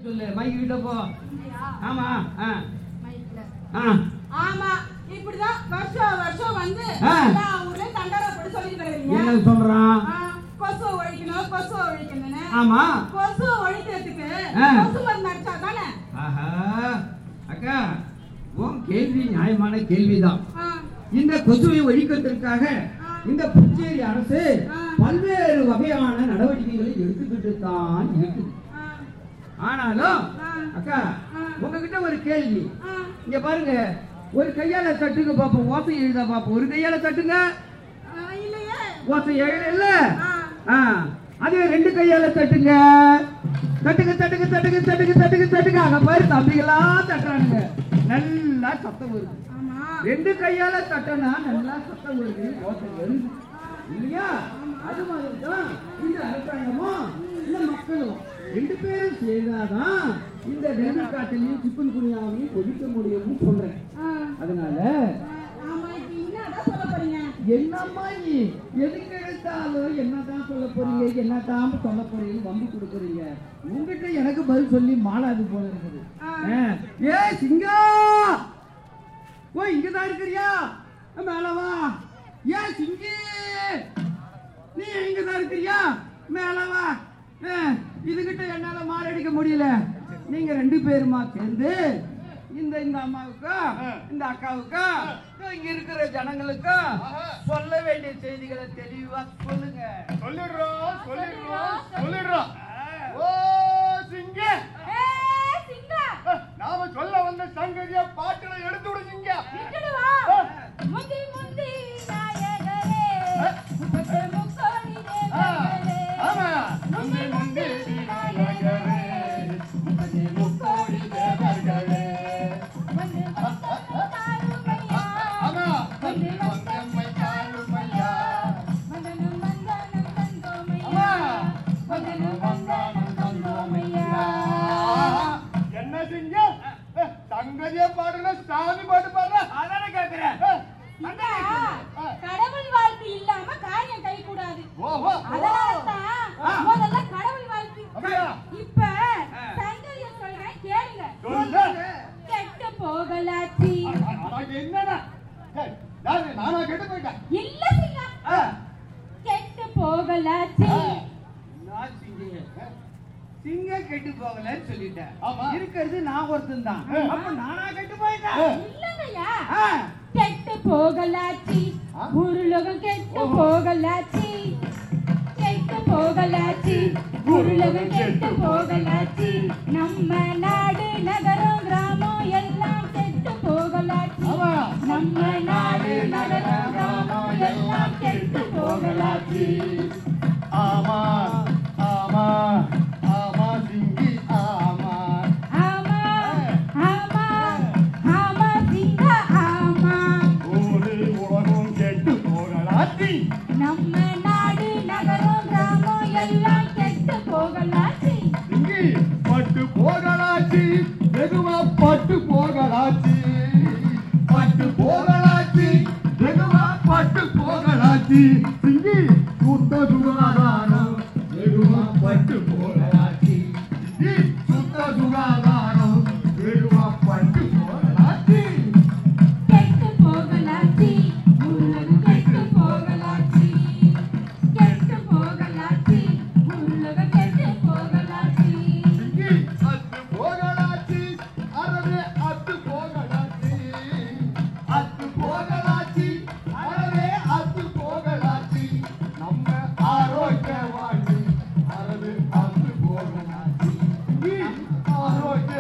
சொல்லு மைக்கு கிட்ட போ ஆமா ஆ ஆ ஆமா இப்படிதான் வருஷம் வருஷம் வந்து ஆ. எல்லா ஊர்லயும் தண்டரை போட்டு சொல்லிட்டு என்ன வருவீங்க சொல்றான் ஆ, கொசு ஒழிக்கணும் கொசு ஒழிக்கணும்னு ஆமா கொசு ஒழிக்கிறதுக்கு ஆ. கொசு மருந்து அடிச்சா தானே ஆஹா அக்கா உன் கேள்வி நியாயமான கேள்விதான் ஆ, இந்த கொசுவை ஒழிக்கிறதுக்காக இந்த புதுச்சேரி அரசு ஆ. பல்வேறு வகையான நடவடிக்கைகளை எடுத்துக்கிட்டு தான் இருக்குது ஆ, ஆனாலும் ஆ. அக்கா ஆ. உங்ககிட்ட ஒரு கேள்வி ஆ. இங்க பாருங்க ஒரு கையால தட்டுங்க பாப்போம் ஓசை எழுத பாப்போம் ஒரு கையால தட்டுங்க ஆ, இல்லையே ஓசை எழுத ஆ. ஆ அதே ரெண்டு கையால தட்டுங்க தட்டுங்க தட்டுங்க தட்டுங்க தட்டுங்க தட்டுங்க தட்டுங்க அங்க பாரு தம்பிகளா தட்டுறானுங்க நல்லா சத்தம் வருது ஆமா ரெண்டு கையால தட்டனா நல்லா சத்தம் வருது ஓசை வருது இல்லையா அது மாதிரி தான் இந்த அரசாங்கமும் இந்த மக்களும் ரெண்டு பேரும் சேர்ந்தாதான் இந்த டெங்கு காய்ச்சலையும் சிக்கன் குனியாவையும் ஒழிக்க முடியும்னு சொல்றேன் ஆ. அதனால ஆமா இப்ப என்னதான் சொல்ல போறீங்க என்னம்மா நீ எதுக்கு எடுத்தாலும் என்னதான் சொல்ல போறீங்க என்னதான் சொல்ல போறீங்கன்னு வம்பு கொடுக்குறீங்க உங்ககிட்ட எனக்கு பதில் சொல்லி மாளாது போல இருக்குது ஆ. ஆ. ஏ சிங்கா ஓ இங்கதான் இருக்கிறியா மேல வா ஏ சிங்கி நீ இங்கதான் இருக்கிறியா மேல வா ஆ, இதுகிட்ட என்னால மாரடிக்க முடியல நீங்க ரெண்டு பேருமா சேர்ந்து இந்த இந்த அம்மாவுக்கும் இந்த அக்காவுக்கும் இங்க இருக்கிற ஜனங்களுக்கும் சொல்ல வேண்டிய செய்திகளை தெளிவா சொல்லுங்க சொல்லிடுறோம் சொல்லிடுறோம் சொல்லிடுறோம் ஓ சிங்க ஏய், சிங்கா, நாம சொல்ல வந்த சங்கதிய பாட்டுல எடுத்து விடு சிங்க இங்கிட்டு வா. முந்தி முந்தி நாயகரே, முப்பத்து முக்கோடி தேவர்களே. ஆமா முந்தி முந்தி நாயகரே முப்பத்தி முக்கோடி தேவர்களே வந்து வந்தம்மை தாருமையா. ஆமா வந்து வந்தம்மை தாருமையா வந்தனம் வந்தனம் தந்தோமையா. ஆமா வந்தனம் வந்தனம் தந்தோமையா. என்ன சிங்க சங்கதிய பாடுன சாமி பாட்டு பாடுற அதானே கேக்குறேன் சிங்கா, கடவுள் வாழ்த்து இல்லாம காரியம் கை கூடாது ஓஹோ அதனாலதான் முதல்ல கடவுள் வாழ்த்து அப்படியா? இப்ப சங்கதிய சொல்றேன் கேளுங்க சொல்லு கெட்டு போகலாச்சி உனக்கு என்னடா ஏய், யாரு நானா கெட்டு போயிட்டேன் இல்ல சிங்கா ஆ. கெட்டு போகலாச்சி நான் சிங்க சிங்க கெட்டு போகலன்னு சொல்லிட்டேன் ஆமா. இருக்கிறது நான் ஒருத்தன் தான் ஆ. அப்ப நானா கெட்டு போயிட்டேன் ஆ. இல்லங்கய்யா ஆ. கெட்டு போகலாச்சி ஆ? உருளுகம் கெட்டு ஓஹோ. போகலாச்சி கெட்டு போகலாச்சி உருளுகம் கெட்டு போகலாச்சி நம்ம நாடு நகரம் கிராமம் எல்லாம் கெட்டு போகலாச்சி ஆமா. நம்ம நாடு நகரம் கிராமம் எல்லாம் கெட்டு போகலாச்சி ஆமா ஆமா ஆமா சிங்கி ஆமா ஆமா ஆமா ஆமா சிங்க ஆமா ஊரு உலகம் கெட்டு போகலாத்தி நம்ம நாடு நகரம் கிராமம் எல்லாம் கெட்டு போகலாச்சி சிங்கி பட்டு போகலாச்சி வெகுமா பட்டு போகலாச்சி பட்டு போகலாச்சி வெகுமா பட்டு போகலாச்சி சிங்கி சுத்த சுகாதாரம் வெகுமா பட்டு போகலாச்சி சிங்கி சுத்த சுகாதாரம் வெகுமா பட்டு போகலாச்சி கெட்டு போகலாச்சி உலகம் கெட்டு போகலாச்சி கெட்டு போகலாச்சி உலகம் கெட்டு போகலாச்சி சிங்கி அத்து போகலாச்சி அறவே அத்து போகலாச்சி அத்து போகலாச்சி அறவே அத்து போகலாச்சி நம்ம ஆரோக்கிய வாழ்வு அறவே அத்து போகலாச்சி சிங்கி ஆரோக்கிய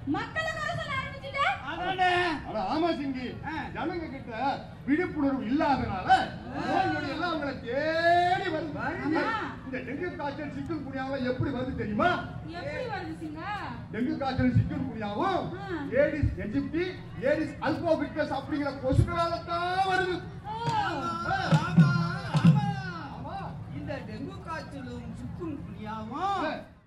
மக்களை குறை சொல்ல ஆரம்பிச்சுட்ட அதானே அட ஆமா சிங்கி ஆ. ஜனங்க கிட்ட விழிப்புணர்வு இல்லாதனால நோய் நொடி எல்லாம் அவங்களை தேடி வருது வருது. இந்த டெங்கு காய்ச்சல் சிக்கன் குனியாவும் எப்படி வருது தெரியுமா எப்படி வருது சிங்கா டெங்கு காய்ச்சல் சிக்கன் குனியாவும் ஆ. ஏடிஸ் எஜிப்டி ஏடிஸ் அல்போபிட்டஸ் அப்படிங்கிற கொசுக்களால தான் வருது ஓ, ஆமா ஆமா ஆமா இந்த டெங்கு காய்ச்சலும் சுக்கும் குனியாவும்